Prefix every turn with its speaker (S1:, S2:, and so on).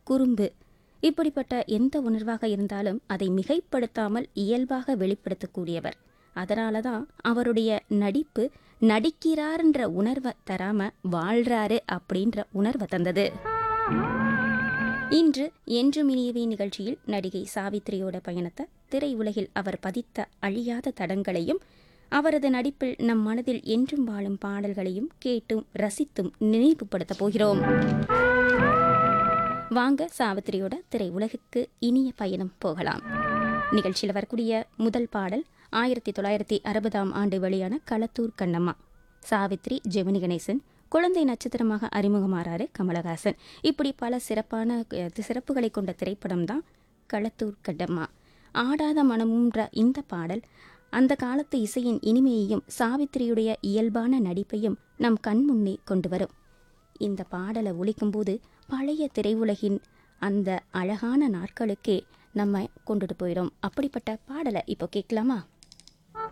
S1: குறும்பு இப்படிப்பட்ட எந்த உணர்வாக இருந்தாலும் அதை மிகைப்படுத்தாமல் இயல்பாக வெளிப்படுத்தக்கூடியவர் அதனால தான் அவருடைய நடிப்பு நடிக்கிறார்ன்ற உணர்வை தராம வாழ்றாரு அப்படின்ற உணர்வை தந்தது இன்று என்றும் இனியவே நிகழ்ச்சியில் நடிகை சாவித்திரியோட பயணத்தை திரையுலகில் அவர் பதித்த அழியாத தடங்களையும் அவரது நடிப்பில் நம் மனதில் என்றும் வாழும் பாடல்களையும் கேட்டும் ரசித்தும் நினைவுபடுத்தப் போகிறோம் வாங்க சாவித்திரியோட திரையுலகுக்கு இனிய பயணம் போகலாம் நிகழ்ச்சியில் வரக்கூடிய முதல் பாடல் ஆயிரத்தி தொள்ளாயிரத்தி அறுபதாம் ஆண்டு வெளியான களத்தூர் கண்ணம்மா சாவித்ரி ஜெமினி கணேசன் குழந்தை நட்சத்திரமாக அறிமுகமாறாரு கமலஹாசன் இப்படி பல சிறப்பான அஹ், சிறப்புகளை கொண்ட திரைப்படம் தான் களத்தூர் கண்ணம்மா ஆடாத மனமுன்ற இந்த பாடல் அந்த காலத்து இசையின் இனிமையையும் சாவித்திரியுடைய இயல்பான நடிப்பையும் நம் கண் முன்னே கொண்டு வரும் இந்த பாடலை ஒலிக்கும்போது பழைய திரையுலகின் அந்த அழகான நாட்களுக்கே நம்ம கொண்டுட்டு போயிடும் அப்படிப்பட்ட பாடலை இப்போ கேட்கலாமா